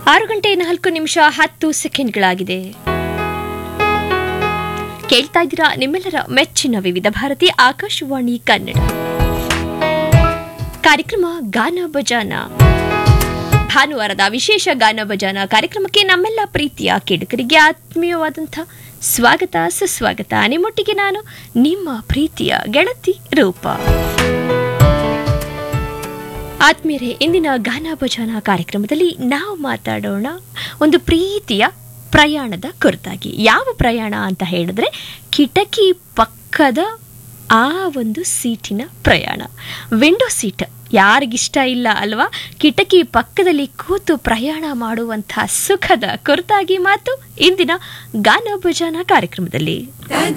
ಆರು ಗಂಟೆ ನಾಲ್ಕು ನಿಮಿಷ ಹತ್ತು ಸೆಕೆಂಡ್ಗಳಾಗಿದೆ ಕೇಳ್ತಾ ಇದ್ದೀರಾ ನಿಮ್ಮೆಲ್ಲರ ಮೆಚ್ಚಿನ ವಿವಿಧ ಭಾರತಿ ಆಕಾಶವಾಣಿ ಕನ್ನಡ ಕಾರ್ಯಕ್ರಮ ಗಾನ ಭಜಾನ ಭಾನುವಾರದ ವಿಶೇಷ ಗಾನ ಭಜಾನ ಕಾರ್ಯಕ್ರಮಕ್ಕೆ ನಮ್ಮೆಲ್ಲ ಪ್ರೀತಿಯ ಕೇಳುಗರಿಗೆ ಆತ್ಮೀಯವಾದಂಥ ಸ್ವಾಗತ ಸುಸ್ವಾಗತ ನಿಮ್ಮೊಟ್ಟಿಗೆ ನಾನು ನಿಮ್ಮ ಪ್ರೀತಿಯ ಗೆಳತಿ ರೂಪ ಆತ್ಮೀಯರೇ ಇಂದಿನ ಗಾನ ಭಜಾನ ಕಾರ್ಯಕ್ರಮದಲ್ಲಿ ನಾವು ಮಾತಾಡೋಣ ಒಂದು ಪ್ರೀತಿಯ ಪ್ರಯಾಣದ ಕುರಿತಾಗಿ ಯಾವ ಪ್ರಯಾಣ ಅಂತ ಹೇಳಿದ್ರೆ ಕಿಟಕಿ ಪಕ್ಕದ ಆ ಒಂದು ಸೀಟಿನ ಪ್ರಯಾಣ ವಿಂಡೋ ಸೀಟ್ ಯಾರಿಗಿಷ್ಟ ಇಲ್ಲ ಅಲ್ವಾ ಕಿಟಕಿ ಪಕ್ಕದಲ್ಲಿ ಕೂತು ಪ್ರಯಾಣ ಮಾಡುವಂತಹ ಸುಖದ ಕುರಿತಾಗಿ ಮಾತು ಇಂದಿನ ಗಾನ ಭಜಾನ ಕಾರ್ಯಕ್ರಮದಲ್ಲಿ